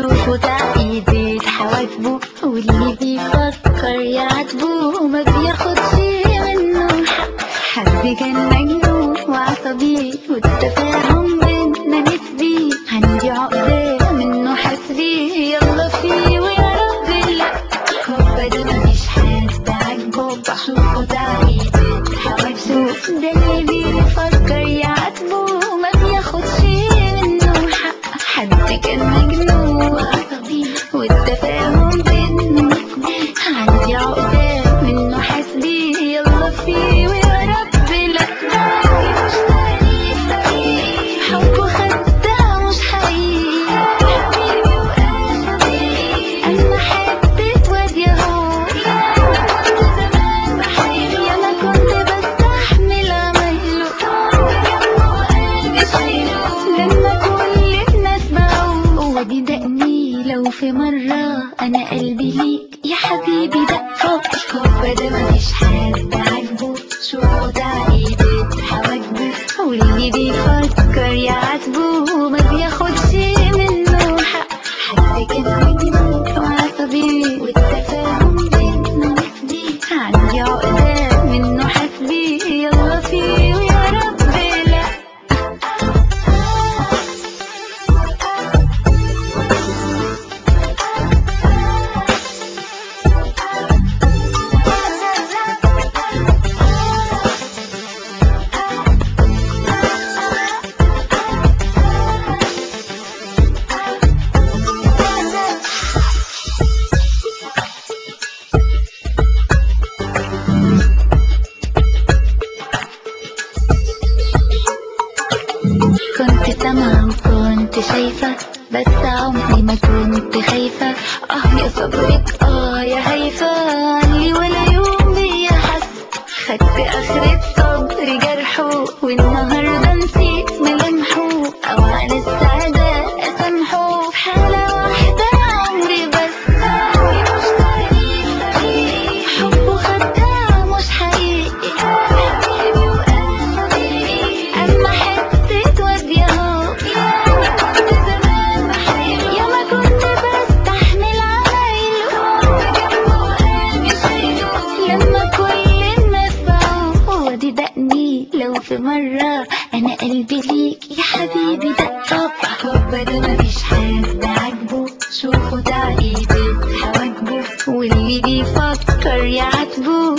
شوفوا تعقيدة حواجبه واللي بيفكر يعاتبه وما بياخدش منه حق حد كان مجنون وعصبي والتفاهم بينا نسبي عندي عقدة منه حسبي يلا فيه ويا رب لا هو ده مفيش حد عاجبه بشوفه تعقيدة حواجبه ده اللي بيفكر يعاتبه وما بياخدش منه حق حد كان مجنون وعصبي والتفاهم بينا نسبي عندي عقدة منه حسبي يلا فيه ويا رب لا ده مش طريق حبه خداع مش حقيقي حبيبي وقلبي أما حبيت وادي أهو يا كنت زمان بحيله يا ما كنت بستحمل عمايله جنبه قلبي شايله لما كل الناس باعوه ودي دقني لو في مرة أنا قلبي ليك يا حبيبي ده فوق هو ده مفيش حد عاجبه شوفوا تعقيدة حواجبه واللي بيفكر يعاتبه وما بياخدش منه حق حد كان مجنون وعصبي والتفاهم بينا نسبي عندي عقدة منه حسبي يلا فيه ويا رب لا كنت سامعة وكنت شايفة بس عمري ما كنت خايفة اه يا صبرك اه يا هيفا عني ولا يوم بيا حس خدت اخرة صبري جرحه والنهاردة نسيت ملامحه او عن السعادة اسامحه في حالة واحدة عمري بس مش طريق حبه خداع مش حقيقي حبيبي وقلبي اما حتة ودي اهو يا كنت زمان بحيله يا ما كنت بستحمل عمايله جنبه قلبي شايله لما كل الناس باعوه ودي دقني لو في مرة انا قلبي ليك يا حبيبي ده طبع هو ده مفيش حد عاجبه شوفوا تعقيدة حواجبه واللي بيفكر يعاتبه